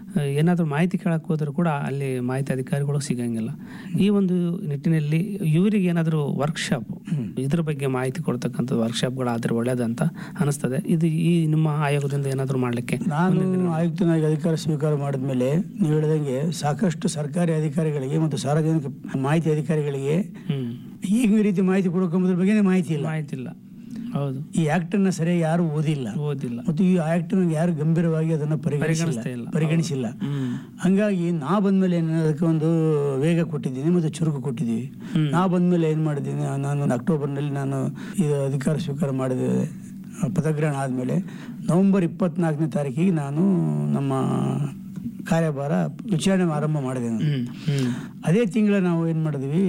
ಏನಾದರೂ ಮಾಹಿತಿ ಕೇಳಕ್ಕೆ ಹೋದರೂ ಕೂಡ ಅಲ್ಲಿ ಮಾಹಿತಿ ಅಧಿಕಾರಿಗಳು ಸಿಗಂಗಿಲ್ಲ ಈ ಒಂದು ನಿಟ್ಟಿನಲ್ಲಿ ಇವರಿಗೆ ಏನಾದರೂ ವರ್ಕ್ಶಾಪ್ ಇದ್ರ ಬಗ್ಗೆ ಮಾಹಿತಿ ಕೊಡ್ತಕ್ಕಂಥ ವರ್ಕ್ಶಾಪ್ಗಳಾದ್ರೆ ಒಳ್ಳೇದಂತ ಅನಿಸ್ತದೆ ಇದು ಈ ನಿಮ್ಮ ಆಯೋಗದಿಂದ ಏನಾದರೂ ಮಾಡಲಿಕ್ಕೆ ನಾನು ಆಯುಕ್ತನಾಗಿ ಅಧಿಕಾರ ಸ್ವೀಕಾರ ಮಾಡಿದ ಮೇಲೆ ನೀವು ಹೇಳಿದಂಗೆ ಸಾಕಷ್ಟು ಸರ್ಕಾರಿ ಅಧಿಕಾರಿಗಳಿಗೆ ಮತ್ತು ಸಾರ್ವಜನಿಕ ಮಾಹಿತಿ ಅಧಿಕಾರಿಗಳಿಗೆ ಹ್ಮ್ ಈ ರೀತಿ ಮಾಹಿತಿ ಕೊಡೋದ್ರ ಬಗ್ಗೆ ಮಾಹಿತಿ ಇಲ್ಲ ಮಾಹಿತಿ ಇಲ್ಲ ಹೌದು ಈ ಆಕ್ಟ್ ಅನ್ನ ಸರಿಯಾಗಿ ಯಾರು ಓದಿಲ್ಲ ಓದಿಲ್ಲ ಮತ್ತು ಈ ಆಕ್ಟ್ ಯಾರು ಗಂಭೀರವಾಗಿ ಅದನ್ನ ಪರಿಗಣಿಸಿಲ್ಲ ಪರಿಗಣಿಸ್ತಾ ಇಲ್ಲ. ಪರಿಗಣಿಸಿಲ್ಲ ಹ್ಮ್ ಹಂಗಾಗಿ ನಾ ಬಂದ್ಮೇಲೆ ಏನು ಅದಕ್ಕೆ ಒಂದು ವೇಗ ಕೊಟ್ಟಿದ್ದೀನಿ ಮತ್ತು ಚುರುಕು ಕೊಟ್ಟಿದ್ದೀವಿ ಹ್ಮ್. ನಾ ಬಂದ್ಮೇಲೆ ಏನು ಮಾಡಿದ್ದೀನಿ ನಾನು ಒಂದು ಅಕ್ಟೋಬರ್ನಲ್ಲಿ ನಾನು ಇದು ಅಧಿಕಾರ ಸ್ವೀಕಾರ ಮಾಡಿದ ಪದಗ್ರಹಣ ಆದಮೇಲೆ ನವೆಂಬರ್ ಇಪ್ಪತ್ನಾಲ್ಕನೇ ತಾರೀಕಿಗೆ ನಾನು ನಮ್ಮ ಕಾರ್ಯಭಾರ ವಿಚಾರಣೆ ಆರಂಭ ಮಾಡಿದೆ ನಾನು ಹ್ಮ್ ಹ್ಮ್ ಅದೇ ತಿಂಗಳ ನಾವು ಏನು ಮಾಡಿದ್ವಿ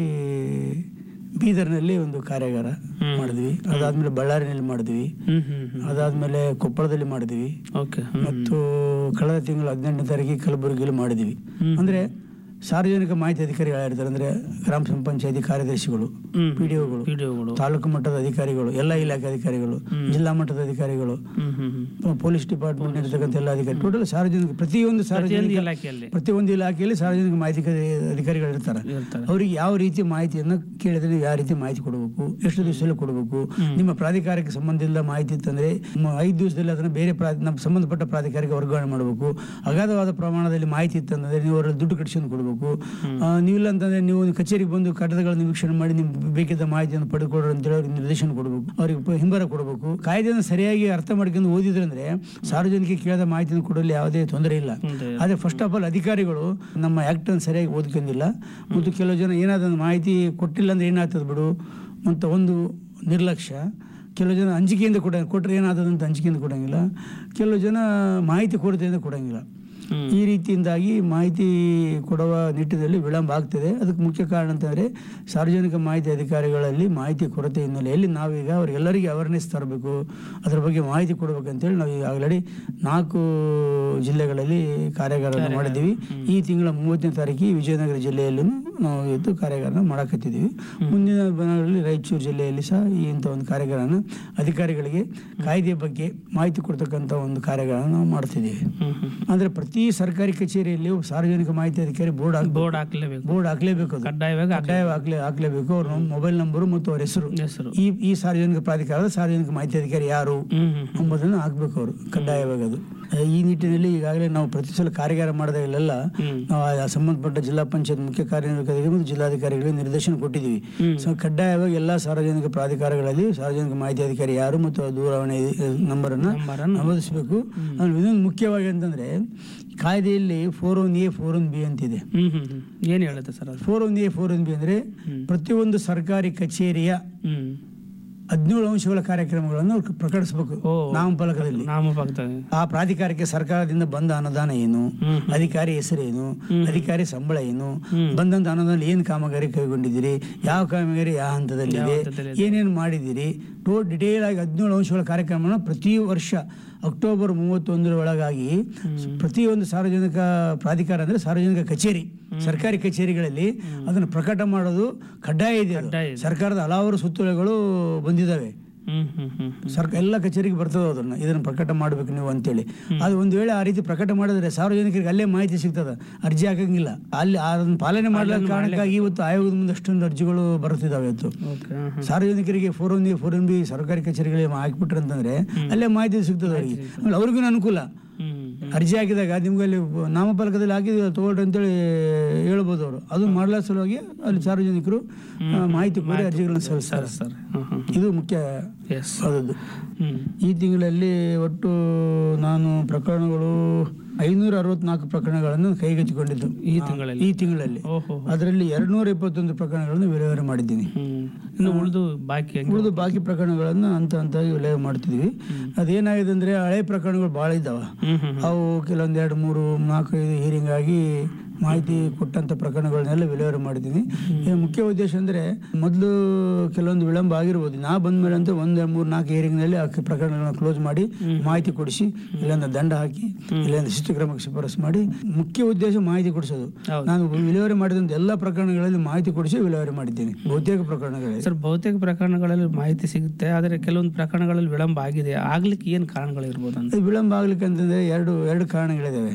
ಬೀದರ್ನಲ್ಲಿ ಒಂದು ಕಾರ್ಯಾಗಾರ ಹ್ಮ್. ಮಾಡಿದ್ವಿ ಅದಾದ್ಮೇಲೆ ಬಳ್ಳಾರಿನಲ್ಲಿ ಮಾಡಿದ್ವಿ ಹ್ಮ್ ಹ್ಮ್ ಹ್ಮ್ ಅದಾದ್ಮೇಲೆ ಕೊಪ್ಪಳದಲ್ಲಿ ಮಾಡಿದ್ವಿ ಓಕೆ ಮತ್ತು ಕಳೆದ ತಿಂಗಳು ಹದಿನೆಂಟನೇ ತಾರೀಕಿಗೆ ಕಲಬುರಗಿಯಲ್ಲಿ ಮಾಡಿದ್ವಿ ಹ್ಮ್. ಅಂದ್ರೆ ಸಾರ್ವಜನಿಕ ಮಾಹಿತಿ ಅಧಿಕಾರಿಗಳಿರ್ತಾರೆ ಅಂದ್ರೆ ಗ್ರಾಮ ಪಂಚಾಯತಿ ಕಾರ್ಯದರ್ಶಿಗಳು ಹ್ಮ್. ಪಿ ಡಿ ಒಗಳು ವಿಡಿಯೋಗಳು ತಾಲೂಕು ಮಟ್ಟದ ಅಧಿಕಾರಿಗಳು ಎಲ್ಲ ಇಲಾಖೆ ಅಧಿಕಾರಿಗಳು ಹ್ಮ್. ಜಿಲ್ಲಾ ಮಟ್ಟದ ಅಧಿಕಾರಿಗಳು ಹ್ಮ್ ಹ್ಮ್ ಹ್ಮ್ ಪೊಲೀಸ್ ಡಿಪಾರ್ಟ್ಮೆಂಟ್ ಇರ್ತಕ್ಕಂಥ ಎಲ್ಲ ಅಧಿಕಾರಿ ಟೋಟಲ್ ಸಾರ್ವಜನಿಕ ಪ್ರತಿಯೊಂದು ಪ್ರತಿಯೊಂದು ಸಾರ್ವಜನಿಕ ಇಲಾಖೆಯಲ್ಲಿ ಪ್ರತಿಯೊಂದು ಇಲಾಖೆಯಲ್ಲಿ ಸಾರ್ವಜನಿಕ ಮಾಹಿತಿ ಅಧಿಕಾರಿಗಳು ಇರ್ತಾರೆ ಇರ್ತಾರೆ ಅವ್ರಿಗೆ ಯಾವ ರೀತಿ ಮಾಹಿತಿಯನ್ನು ಕೇಳಿದ್ರೆ ನೀವು ಯಾವ ರೀತಿ ಮಾಹಿತಿ ಕೊಡಬೇಕು ಎಷ್ಟು ದಿವಸದಲ್ಲಿ ಕೊಡಬೇಕು ಹ್ಮ್. ನಿಮ್ಮ ಪ್ರಾಧಿಕಾರಕ್ಕೆ ಸಂಬಂಧ ಇಲ್ಲದ ಮಾಹಿತಿ ಇತ್ತಂದ್ರೆ ಮ- ಐದು ದಿವಸದಲ್ಲಿ ಅದನ್ನು ಬೇರೆ ಪ್ರಾ ನಮ್ಮ ಸಂಬಂಧಪಟ್ಟ ಪ್ರಾಧಿಕಾರಕ್ಕೆ ವರ್ಗಾವಣೆ ಮಾಡಬೇಕು ಅಗಾಧವಾದ ಪ್ರಮಾಣದಲ್ಲಿ ಮಾಹಿತಿ ಇತ್ತಂದ್ರೆ ನೀವು ಅವರಲ್ಲಿ ದುಡ್ಡು ಕಟ್ಟಿಸ್ಕೊಂಡು ಕೊಡಬೇಕು ಆ, ನೀವಿಲ್ಲ ಅಂತಂದ್ರೆ ನೀವು ಒಂದು ಕಚೇರಿಗೆ ಬಂದು ಕಟ್ಟಡಗಳನ್ನು ವೀಕ್ಷಣೆ ಮಾಡಿ ನಿಮ್ಗೆ ಬೇಕಿದ್ದ ಮಾಹಿತಿಯನ್ನು ಪಡೆದುಕೊಡ್ರಿ ಅಂತೇಳಿ ಅವ್ರಿಗೆ ನಿರ್ದೇಶನ ಕೊಡಬೇಕು ಅವ್ರಿಗೆ ಪ- ಹಿಂಬರ ಕೊಡಬೇಕು ಕಾಯ್ದೆಯನ್ನು ಸರಿಯಾಗಿ ಅರ್ಥ ಮಾಡ್ಕೊಂಡು ಓದಿದ್ರಂದ್ರೆ ಸಾರ್ವಜನಿಕ ಕೇಳಿದ ಮಾಹಿತಿಯನ್ನು ಕೊಡಲು ಯಾವುದೇ ತೊಂದರೆ ಇಲ್ಲ ತೊಂದ್ರೆ ಇಲ್ಲ. ಆದರೆ ಫಸ್ಟ್ ಆಫ್ ಆಲ್ ಅಧಿಕಾರಿಗಳು ನಮ್ಮ ಆ್ಯಕ್ಟ್ ಅನ್ನು ಸರಿಯಾಗಿ ಓದ್ಕೊಂಡಿಲ್ಲ ಮತ್ತು ಕೆಲವು ಜನ ಏನಾದ್ರು ಮಾಹಿತಿ ಕೊಟ್ಟಿಲ್ಲ ಅಂದ್ರೆ ಏನಾಗ್ತದೆ ಬಿಡು ಅಂತ ಒಂದು ನಿರ್ಲಕ್ಷ್ಯ ಕೆಲವು ಜನ ಅಂಜಿಕೆಯಿಂದ ಕೊಡ ಕೊಟ್ಟರೆ ಏನಾಗ್ತದೆ ಅಂಜಿಕೆಯಿಂದ ಕೊಡಂಗಿಲ್ಲ ಕೆಲವು ಜನ ಮಾಹಿತಿ ಕೊರತೆಯಿಂದ ಕೊಡಂಗಿಲ್ಲ ಹ್ಮ್. ಈ ರೀತಿಯಿಂದಾಗಿ ಮಾಹಿತಿ ಕೊಡುವ ನಿಟ್ಟಿನಲ್ಲಿ ವಿಳಂಬ ಆಗ್ತದೆ ಅದಕ್ಕೆ ಮುಖ್ಯ ಕಾರಣ ಅಂತಂದರೆ ಸಾರ್ವಜನಿಕ ಮಾಹಿತಿ ಅಧಿಕಾರಿಗಳಲ್ಲಿ ಮಾಹಿತಿ ಕೊರತೆ ಹಿನ್ನೆಲೆಯಲ್ಲಿ ನಾವೀಗ ಅವರಿಗೆಲ್ಲರಿಗೆ ಅವೇರ್ನೆಸ್ ತರಬೇಕು ಅದರ ಬಗ್ಗೆ ಮಾಹಿತಿ ಕೊಡಬೇಕಂತೇಳಿ ನಾವು ಈಗ ಆಲ್ರೆಡಿ ನಾಲ್ಕು ಜಿಲ್ಲೆಗಳಲ್ಲಿ ಕಾರ್ಯಾಗಾರವನ್ನು ಮಾಡಿದ್ದೀವಿ ಈ ತಿಂಗಳ ಮೂವತ್ತನೇ ತಾರೀಕಿಗೆ ವಿಜಯನಗರ ಜಿಲ್ಲೆಯಲ್ಲೂ ನಾವು ಇವತ್ತು ಕಾರ್ಯಾಗಾರನ ಮಾಡಕತ್ತಿದ್ದೀವಿ ಮುಂದಿನ ದಿನಗಳಲ್ಲಿ ರಾಯಚೂರು ಜಿಲ್ಲೆಯಲ್ಲಿ ಸಹ ಈ ಇಂಥ ಒಂದು ಕಾರ್ಯಾಗಾರನ ಅಧಿಕಾರಿಗಳಿಗೆ ಕಾಯ್ದೆ ಬಗ್ಗೆ ಮಾಹಿತಿ ಕೊಡ್ತಕ್ಕಂಥ ಒಂದು ಕಾರ್ಯಾಗಾರನ ನಾವು ಮಾಡ್ತಿದ್ದೀವಿ ಹ್ಮ್ ಹ್ಮ್ ಅಂದ್ರೆ ಪ್ರತಿ ಸರ್ಕಾರಿ ಕಚೇರಿಯಲ್ಲಿ ಒಬ್ಬ ಸಾರ್ವಜನಿಕ ಮಾಹಿತಿ ಅಧಿಕಾರಿ ಬೋರ್ಡ್ ಹಾಕ್ ಬೋರ್ಡ್ ಹಾಕ್ಲೇಬೇಕು ಬೋರ್ಡ್ ಹಾಕ್ಲೇಬೇಕು ಅದು ಕಡ್ಡಾಯವಾಗಿ ಹಾಕ್ಲೇ- ಕಡ್ಡಾಯ ಹಾಕ್ಲೇ ಹಾಕ್ಲೇಬೇಕು ಅವ್ರ ಮೊಬೈಲ್ ನಂಬರು ಮತ್ತು ಅವ್ರ ಹೆಸರು ಹೆಸರು ಈ ಈ ಸಾರ್ವಜನಿಕ ಪ್ರಾಧಿಕಾರದ ಸಾರ್ವಜನಿಕ ಮಾಹಿತಿ ಅಧಿಕಾರಿ ಯಾರು ಹ್ಮ್ ಹ್ಮ್ ಹ್ಮ್. ಎಂಬುದನ್ನು ಹಾಕ್ಬೇಕು ಅವರು ಕಡ್ಡಾಯವಾಗಿ ಅದು ಈ ನಿಟ್ಟಿನಲ್ಲಿ ಈಗಾಗಲೇ ನಾವು ಪ್ರತಿ ಸಲ ಕಾರ್ಯಾಗಾರ ಮಾಡಿದಾಗಲೆಲ್ಲ ಹ್ಮ್. ನಾವು ಆ ಸಂಬಂಧಪಟ್ಟ ಜಿಲ್ಲಾ ಪಂಚಾಯತ್ ಮುಖ್ಯ ಕಾರ್ಯನಿರ್ವಾಹಕ ಮತ್ತು ಜಿಲ್ಲಾಧಿಕಾರಿಗಳಿಗೆ ನಿರ್ದೇಶನ ಕೊಟ್ಟಿದ್ದೀವಿ ಹ್ಮ್. ಸೊ ಕಡ್ಡಾಯವಾಗಿ ಎಲ್ಲ ಸಾರ್ವಜನಿಕ ಪ್ರಾಧಿಕಾರಗಳಲ್ಲಿ ಸಾರ್ವಜನಿಕ ಮಾಹಿತಿ ಅಧಿಕಾರಿ ಯಾರು ಮತ್ತು ಆ ದೂರವಾಣಿ ನಂಬರನ್ನು ನಂಬರನ್ನು ನಮೂದಿಸಬೇಕು ಆಮೇಲೆ ಇನ್ನೊಂದು ಮುಖ್ಯವಾಗಿ ಅಂತಂದ್ರೆ ಕಾಯ್ದೆಯಲ್ಲಿ four one A four one B ಅಂತಿದೆ ಹ್ಮ್ ಹ್ಮ್ ಹ್ಮ್ ಏನ್ ಹೇಳುತ್ತೆ ಸರ್ ಅದು four one A four one B ಅಂದ್ರೆ ಹ್ಮ್. ಪ್ರತಿಯೊಂದು ಸರ್ಕಾರಿ ಕಚೇರಿಯ ಹ್ಮ್ ಹದಿನೇಳು ಅಂಶಗಳ ಕಾರ್ಯಕ್ರಮಗಳನ್ನು ಅವ್ರು ಪ್ರಕಟಿಸಬೇಕು ಓ. ನಾಮಫಲಕದಲ್ಲಿ ನಾಮಪಕ್ತದೆ ಆ ಪ್ರಾಧಿಕಾರಕ್ಕೆ ಸರ್ಕಾರದಿಂದ ಬಂದ ಅನುದಾನ ಏನು ಹ್ಮ್. ಅಧಿಕಾರಿ ಹೆಸರೇನು ಹ್ಮ್. ಅಧಿಕಾರಿ ಸಂಬಳ ಏನು ಹ್ಮ್. ಬಂದಂತ ಅನುದಾನ ಏನು ಕಾಮಗಾರಿ ಕೈಗೊಂಡಿದ್ದೀರಿ ಯಾವ ಕಾಮಗಾರಿ ಯಾವ ಹಂತದಲ್ಲಿದೆ ಯಾವ ಹಂತದಲ್ಲಿದೆ? ಏನೇನು ಮಾಡಿದ್ದೀರಿ ಟೋ ಡಿಟೇಲ್ ಆಗಿ ಹದಿನೇಳು ಅಂಶಗಳ ಕಾರ್ಯಕ್ರಮನ ಪ್ರತಿ ವರ್ಷ ಅಕ್ಟೋಬರ್ ಮೂವತ್ತೊಂದರ ಒಳಗಾಗಿ ಪ್ರತಿಯೊಂದು ಸಾರ್ವಜನಿಕ ಪ್ರಾಧಿಕಾರ ಅಂದ್ರೆ ಸಾರ್ವಜನಿಕ ಕಚೇರಿ ಸರ್ಕಾರಿ ಕಚೇರಿಗಳಲ್ಲಿ ಅದನ್ನು ಪ್ರಕಟ ಮಾಡೋದು ಕಡ್ಡಾಯ ಇದೆ ಅದು. ಕಡ್ಡಾಯ ಇದೆ. ಸರ್ಕಾರದ ಹಲವಾರು ಸುತ್ತೋಲೆಗಳು ಬಂದಿದ್ದಾವೆ ಹ್ಮ್ ಹ್ಮ್ ಹ್ಮ್ ಸರ್ಕಾರ ಎಲ್ಲ ಕಚೇರಿಗೆ ಬರ್ತದೆ ಅದನ್ನು ಇದನ್ನು ಪ್ರಕಟ ಮಾಡಬೇಕು ನೀವು ಅಂತೇಳಿ ಅದು ಒಂದು ವೇಳೆ ಆ ರೀತಿ ಪ್ರಕಟ ಮಾಡಿದ್ರೆ ಸಾರ್ವಜನಿಕರಿಗೆ ಅಲ್ಲೇ ಮಾಹಿತಿ ಸಿಗ್ತದೆ ಅರ್ಜಿ ಹಾಕಂಗಿಲ್ಲ ಅಲ್ಲಿ ಅದನ್ನು ಪಾಲನೆ ಮಾಡಲಿಕ್ಕೆ ಕಾರಣಕ್ಕಾಗಿ ಇವತ್ತು ಆಯೋಗದ ಮುಂದೆ ಅಷ್ಟೊಂದು ಅರ್ಜಿಗಳು ಬರುತ್ತಿದ್ದಾವೆ ಇವತ್ತು ಓಕೆ ಹ್ಮ್ ಹ್ಮ್. ಸಾರ್ವಜನಿಕರಿಗೆ four one four one B ಸರ್ಕಾರಿ ಕಚೇರಿಗಳಿಗೆ ಹಾಕಿಬಿಟ್ರೆ ಅಂತಂದ್ರೆ ಅಲ್ಲೇ ಮಾಹಿತಿ ಸಿಗ್ತದೆ ಅವರಿಗೆ ಆಮೇಲೆ ಅವ್ರಿಗೂ ಅನುಕೂಲ ಹ್ಮ್ ಅರ್ಜಿ ಹಾಕಿದಾಗ ನಿಮ್ಗೆ ಅಲ್ಲಿ ನಾಮಫಲಕದಲ್ಲಿ ಹಾಕಿ ತಗೊಳ್ರಿ ಅಂತೇಳಿ ಹೇಳ್ಬೋದು ಅವರು ಅದು ಮಾಡಲ ಸಲುವಾಗಿ ಅಲ್ಲಿ ಸಾರ್ವಜನಿಕರು ಆ, ಮಾಹಿತಿ ಕೋರಿ ಅರ್ಜಿಗಳನ್ನು ಸಲ್ಲಿಸ್ತಾರೆ ಸರ್ ಹ್ಮ್ ಹ್ಮ್ ಇದು ಮುಖ್ಯ ಎಸ್ ಆದದ್ದು ಹ್ಮ್ ಈ ತಿಂಗಳಲ್ಲಿ ಒಟ್ಟು ನಾನು ಪ್ರಕರಣಗಳು ಐನೂರ ಅರವತ್ನಾಲ್ಕು ಪ್ರಕರಣಗಳನ್ನು ಕೈಗೆತ್ತಿಕೊಂಡಿದ್ದು ಈ ತಿಂಗಳಲ್ಲಿ ಈ ತಿಂಗಳಲ್ಲಿ ಓಹೋ ಅದರಲ್ಲಿ ಎರಡ್ನೂರ ಇಪ್ಪತ್ತೊಂದು ಪ್ರಕರಣಗಳನ್ನು ವಿಲೇವಾರಿ ಮಾಡಿದ್ದೀನಿ ಹ್ಮ್ ಇನ್ನು ಉಳಿದು ಬಾಕಿ ಹಂಗೆ ಉಳಿದು ಬಾಕಿ ಪ್ರಕರಣಗಳನ್ನು ಹಂತ ಹಂತವಾಗಿ ವಿಲೇವಾರಿ ಮಾಡ್ತಿದ್ವಿ ಅದೇನಾಗಿದೆ ಅಂದ್ರೆ ಹಳೆ ಪ್ರಕರಣಗಳು ಭಾಳ ಇದ್ದಾವೆ ಹ್ಮ್ ಹ್ಮ್ ಅವು ಕೆಲವೊಂದು ಎರಡು ಮೂರು ನಾಲ್ಕು ಐದು ಹೀರಿಂಗ್ ಆಗಿ ಮಾಹಿತಿ ಕೊಟ್ಟಂತ ಪ್ರಕರಣಗಳನ್ನೆಲ್ಲ ವಿಲೇವಾರಿ ಮಾಡಿದ್ದೀನಿ ಈ ಮುಖ್ಯ ಉದ್ದೇಶ ಅಂದ್ರೆ ಮೊದಲು ಕೆಲವೊಂದು ವಿಳಂಬ ಆಗಿರ್ಬೋದು ನಾ ಬಂದ್ಮೇಲೆ ಅಂತ ಒಂದು ಮೂರು ನಾಲ್ಕು ಹೀರಿಂಗ್ನಲ್ಲಿ ಆ ಪ್ರಕರಣಗಳನ್ನ ಕ್ಲೋಸ್ ಮಾಡಿ ಮಾಹಿತಿ ಕೊಡಿಸಿ ಇಲ್ಲಾಂದ್ರೆ ದಂಡ ಹಾಕಿ ಇಲ್ಲಾಂದ್ರೆ ಶಿಸ್ತು ಕ್ರಮಕ್ಕೆ ಶಿಫಾರಸು ಮಾಡಿ ಮುಖ್ಯ ಉದ್ದೇಶ ಮಾಹಿತಿ ಕೊಡಿಸೋದು ಹೌದು. ನಾನು ವಿಲೇವಾರಿ ಮಾಡಿದಂತ ಎಲ್ಲ ಪ್ರಕರಣಗಳಲ್ಲಿ ಮಾಹಿತಿ ಕೊಡಿಸಿ ವಿಲೇವಾರಿ ಮಾಡಿದ್ದೀನಿ ಬಹುತೇಕ ಪ್ರಕರಣಗಳಲ್ಲಿ ಸರ್ ಬಹುತೇಕ ಪ್ರಕರಣಗಳಲ್ಲಿ ಮಾಹಿತಿ ಸಿಗುತ್ತೆ ಆದರೆ ಕೆಲವೊಂದು ಪ್ರಕರಣಗಳಲ್ಲಿ ವಿಳಂಬ ಆಗಿದೆ ಆಗ್ಲಿಕ್ಕೆ ಏನು ಕಾರಣಗಳಿರ್ಬೋದು ಅಂತ ಅದು ವಿಳಂಬ ಆಗ್ಲಿಕ್ಕೆ ಅಂತಂದ್ರೆ ಎರಡು ಎರಡು ಕಾರಣಗಳಿದಾವೆ